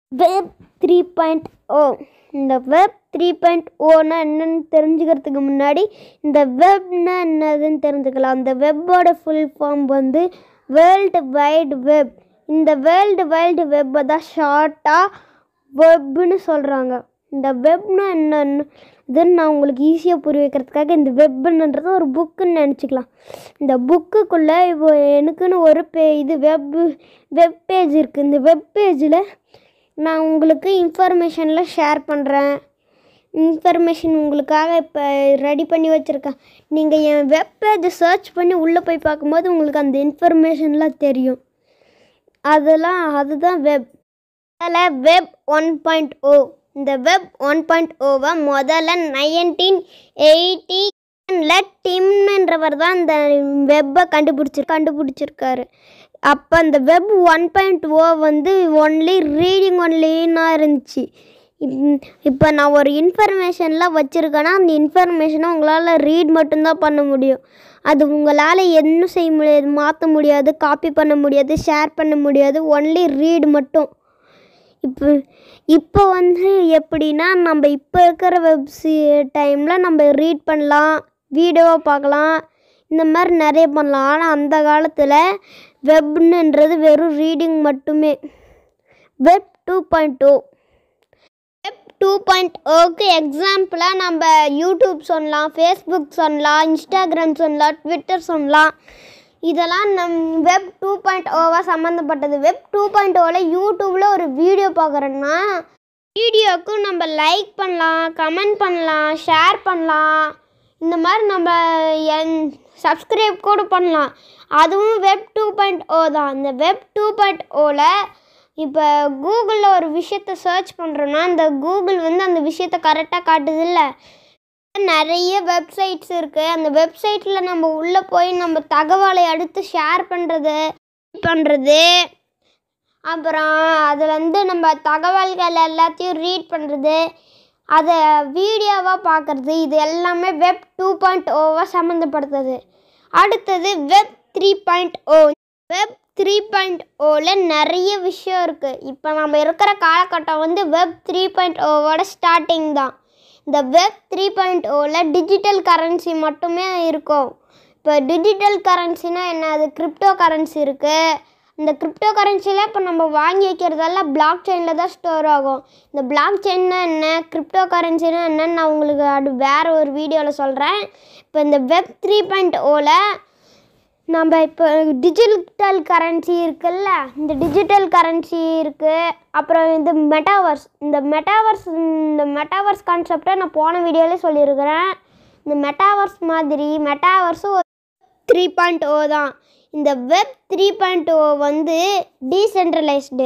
web three point ஓ இந்த web three point ஓனா என்னன்னு தெரிஞ்சுக்கிறதுக்கு முன்னாடி இந்த வெப்னா என்னதுன்னு தெரிஞ்சுக்கலாம் அந்த வெப்போட ஃபுல் ஃபார்ம் வந்து வேர்ல்டு வைடு வெப் இந்த வேர்ல்டு வைடு வெப்பை தான் ஷார்ட்டாக வெப்னு சொல்கிறாங்க இந்த வெப்னா என்னன்னு இதுன்னு நான் உங்களுக்கு ஈஸியாக புரிய வைக்கிறதுக்காக இந்த வெப்புன்றது ஒரு புக்குன்னு நினச்சிக்கலாம் இந்த புக்குக்குள்ளே இப்போ எனக்குன்னு ஒரு பே இது வெப் வெப் பேஜ் இருக்குது இந்த வெப் பேஜில் நான் உங்களுக்கு இன்ஃபர்மேஷனில் ஷேர் பண்ணுறேன் இன்ஃபர்மேஷன் உங்களுக்காக இப்போ ரெடி பண்ணி வச்சுருக்கேன் நீங்கள் என் வெப் பேஜை சர்ச் பண்ணி உள்ளே போய் பார்க்கும்போது உங்களுக்கு அந்த இன்ஃபர்மேஷன்லாம் தெரியும் அதெல்லாம் அதுதான் வெப் அதில் வெப் ஒன் பாயிண்ட் ஓ இந்த வெப் ஒன் பாயிண்ட் ஓவை முதல்ல நைன்டீன் எயிட்டி டிம்ன்றவர் தான் இந்த வெப்பை கண்டுபிடிச்சி கண்டுபிடிச்சிருக்காரு அப்போ அந்த வெப் ஒன் பாயிண்ட் ஓ வந்து ஒன்லி ரீடிங் ஒன்லின்னா இருந்துச்சு இப்போ நான் ஒரு இன்ஃபர்மேஷன்லாம் வச்சுருக்கேன்னா அந்த இன்ஃபர்மேஷனை உங்களால் ரீட் மட்டும்தான் பண்ண முடியும் அது உங்களால் என்ன செய்ய முடியாது மாற்ற முடியாது காப்பி பண்ண முடியாது ஷேர் பண்ண முடியாது ஒன்லி ரீட் மட்டும் இப்போ இப்போ வந்து எப்படின்னா நம்ம இப்போ இருக்கிற வெப்சி டைமில் நம்ம ரீட் பண்ணலாம் வீடியோவை பார்க்கலாம் இந்த மாதிரி நிறைய பண்ணலாம் ஆனால் அந்த காலத்தில் வெப்னுன்றது வெறும் ரீடிங் மட்டுமே web two point two web two point ஓக்கு எக்ஸாம்பிளாக நம்ம யூடியூப் சொல்லலாம் ஃபேஸ்புக் சொல்லலாம் இன்ஸ்டாகிராம் சொல்லலாம் ட்விட்டர் சொல்லலாம் இதெல்லாம் நம் வெப் டூ பாயிண்ட் ஓவாக சம்மந்தப்பட்டது வெப் டூ பாயிண்ட் ஓவில் யூடியூப்பில் ஒரு வீடியோ பார்க்குறோன்னா வீடியோவுக்கு நம்ம லைக் பண்ணலாம் கமெண்ட் பண்ணலாம் ஷேர் பண்ணலாம் இந்த மாதிரி நம்ம என் சப்ஸ்கிரைப் கூட பண்ணலாம் அதுவும் வெப் டூ பாயிண்ட் ஓ தான் இந்த வெப் டூ பாயிண்ட் ஓவில் இப்போ கூகுளில் ஒரு விஷயத்த சர்ச் பண்ணுறோன்னா அந்த கூகுள் வந்து அந்த விஷயத்த கரெக்டாக காட்டுது இல்லை நிறைய வெப்சைட்ஸ் இருக்குது அந்த வெப்சைட்டில் நம்ம உள்ளே போய் நம்ம தகவலை அடுத்து ஷேர் பண்ணுறது பண்ணுறது அப்புறம் அதில் வந்து நம்ம தகவல்கள் எல்லாத்தையும் ரீட் பண்ணுறது அதை வீடியோவாக பார்க்குறது இது எல்லாமே வெப் டூ பாயிண்ட் ஓவாக சம்மந்தப்படுத்துது அடுத்தது web three point o web three point ஓவில் நிறைய விஷயம் இருக்குது இப்போ நம்ம இருக்கிற காலகட்டம் வந்து வெப் த்ரீ பாயிண்ட் ஓவோட ஸ்டார்டிங் தான் இந்த வெப் த்ரீ பாயிண்ட் ஓவில் டிஜிட்டல் கரன்சி மட்டுமே இருக்கும் இப்போ டிஜிட்டல் கரன்சினா என்ன அது கிரிப்டோ கரன்சி இருக்குது இந்த கிரிப்டோ கரன்சியில் இப்போ நம்ம வாங்கி வைக்கிறதெல்லாம் பிளாக் செயினில் தான் ஸ்டோர் ஆகும் இந்த பிளாக் செயின்னா என்ன கிரிப்டோ கரன்சினா என்னன்னு நான் உங்களுக்கு அது வேறு ஒரு வீடியோவில் சொல்கிறேன் இப்போ இந்த வெப் த்ரீ பாயிண்ட் ஓவில் நம்ம இப்போ டிஜிட்டல் கரன்சி இருக்குல்ல இந்த டிஜிட்டல் கரன்சி இருக்குது அப்புறம் இது மெட்டாவர்ஸ் இந்த மெட்டாவர்ஸ் இந்த மெட்டாவர்ஸ் கான்செப்டை நான் போன வீடியோவிலே சொல்லியிருக்கிறேன் இந்த மெட்டாவர்ஸ் மாதிரி மெட்டாவர்ஸும் த்ரீ பாயிண்ட் ஓ தான் இந்த வெப் த்ரீ பாயிண்ட் ஓ வந்து டீசென்ட்ரலைஸ்டு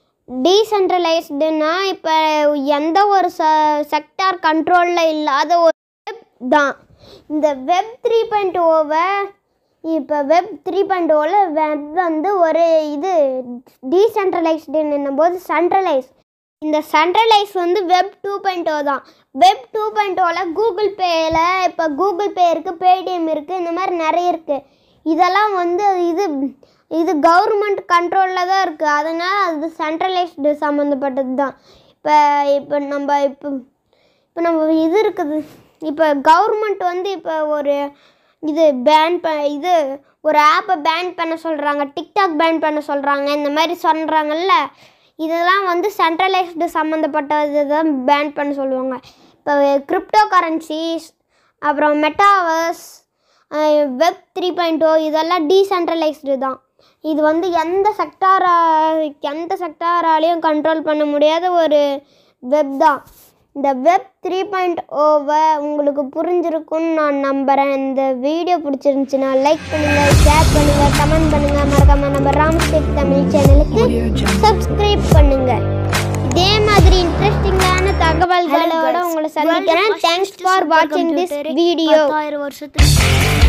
டீசென்ட்ரலைஸ்டுனா இப்போ எந்த ஒரு ச செக்டார் கண்ட்ரோலில் இல்லாத ஒரு வெப் தான் இந்த வெப் த்ரீ பாயிண்ட் ஓவை இப்போ வெப் த்ரீ பாயிண்ட் ஓவில் வெப் வந்து ஒரு இது டீசென்ட்ரலைஸ்டுன்னும் போது சென்ட்ரலைஸ் இந்த சென்ட்ரலைஸ் வந்து வெப் டூ பாயிண்ட் ஓ தான் வெப் டூ பாயிண்ட் ஓவில் கூகுள் பேயில் இப்போ கூகுள் பே இருக்குது பேடிஎம் இருக்குது இந்த மாதிரி நிறைய இருக்குது இதெல்லாம் வந்து இது இது கவர்மெண்ட் கண்ட்ரோலில் தான் இருக்குது அதனால் அது சென்ட்ரலைஸ்டு சம்மந்தப்பட்டது தான் இப்போ இப்போ நம்ம இப்போ இப்போ நம்ம இது இருக்குது இப்போ கவர்மெண்ட் வந்து இப்போ ஒரு இது பேன் ப இது ஒரு ஆப்பை பேன் பண்ண சொல்கிறாங்க டிக்டாக் பேன் பண்ண சொல்கிறாங்க இந்த மாதிரி சொல்கிறாங்கல்ல இதெல்லாம் வந்து சென்ட்ரலைஸ்டு சம்மந்தப்பட்டது தான் பேன் பண்ண சொல்லுவாங்க இப்போ கிரிப்டோ கரன்சிஸ் அப்புறம் metaverse web three point o இதெல்லாம் டீசென்ட்ரலைஸ்டு தான் இது வந்து எந்த செக்டாரா எந்த செக்டாராலையும் கண்ட்ரோல் பண்ண முடியாத ஒரு வெப் தான் இந்த வெப் த்ரீ பாயிண்ட் ஓவை உங்களுக்கு புரிஞ்சிருக்கும்னு நான் நம்புகிறேன் இந்த வீடியோ பிடிச்சிருந்துச்சுன்னா லைக் பண்ணுங்கள் ஷேர் பண்ணுங்கள் கமெண்ட் பண்ணுங்கள் மறக்காமல் நம்ம ராம்ஸ்டேக் தமிழ் சேனலுக்கு சப்ஸ்கிரைப் பண்ணுங்கள் இதே மாதிரி இன்ட்ரெஸ்டிங்கான தகவல்களோட உங்களை சந்திக்கிறேன் தேங்க்ஸ் ஃபார் வாட்சிங் திஸ் வீடியோ பத்தாயிரம் வருஷத்துக்கு